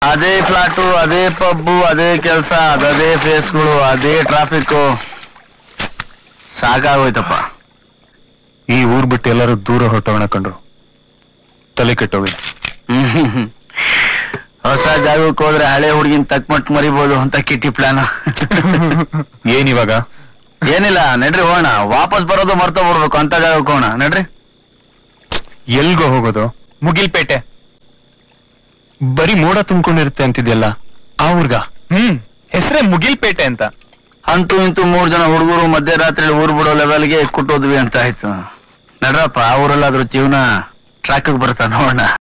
ಅದೇ ಫ್ಲಾಟು ಅದೇ ಪಬ್ಬು ಅದೇ ಕೆಲಸ ಅದೇ ಫೇಸ್ಗಳು ಅದೇ ಟ್ರಾಫಿಕ್ ಸಾಕಾಗೋಯ್ತಪ್ಪ ಈ ಊರ್ ಬಿಟ್ಟು ಎಲ್ಲರೂ ದೂರ ಹೊರಟೋಣ ಕಂಡ್ರು ತಲೆ ಕೆಟ್ಟೋಗಿ ಹ್ಮ್. ಹೊಸ ಜಾಗಕ್ಕೆ ಹೋದ್ರೆ ಹಳೆ ಹುಡುಗಿನ ತಕ್ಮಟ್ ಮರಿಬೋದು ಅಂತ ಕಿಟ್ಟಿ ಪ್ಲಾನ್ ಏನಿವಾಗ ಏನಿಲ್ಲ ನಡ್ರಿ ಹೋಗೋಣ ವಾಪಸ್ ಬರೋದು ಮರ್ತ ಬಿಡ್ಬೇಕು ಅಂತ ಜಾಗಕ್ಕೆ ಹೋಗೋಣ ನಡ್ರಿ ಎಲ್ಗೋ ಹೋಗೋದು ಮುಗಿಲ್ಪೇಟೆ ಬರೀ ಮೋಡ ತುಂಬ್ಕೊಂಡಿರುತ್ತೆ ಅಂತಿದ್ಯಲ್ಲ ಆ ಊರ್ಗ ಹ್ಮ್ ಹೆಸರೇ ಮುಗಿಲ್ಪೇಟೆ ಅಂತ ಅಂತೂ ಇಂತೂ ಮೂರ್ ಜನ ಹುಡುಗರು ಮಧ್ಯರಾತ್ರಿ ಊರ್ ಬಿಡೋ ಲೆವೆಲ್ಗೆ ಕುಟ್ಟೋದ್ವಿ ಅಂತ ಆಯ್ತು ನಡ್ರಪ್ಪ ಆ ಊರಲ್ಲಾದ್ರೂ ಜೀವನ ಟ್ರ್ಯಾಕ್ ಬರ್ತಾ ನೋಡೋಣ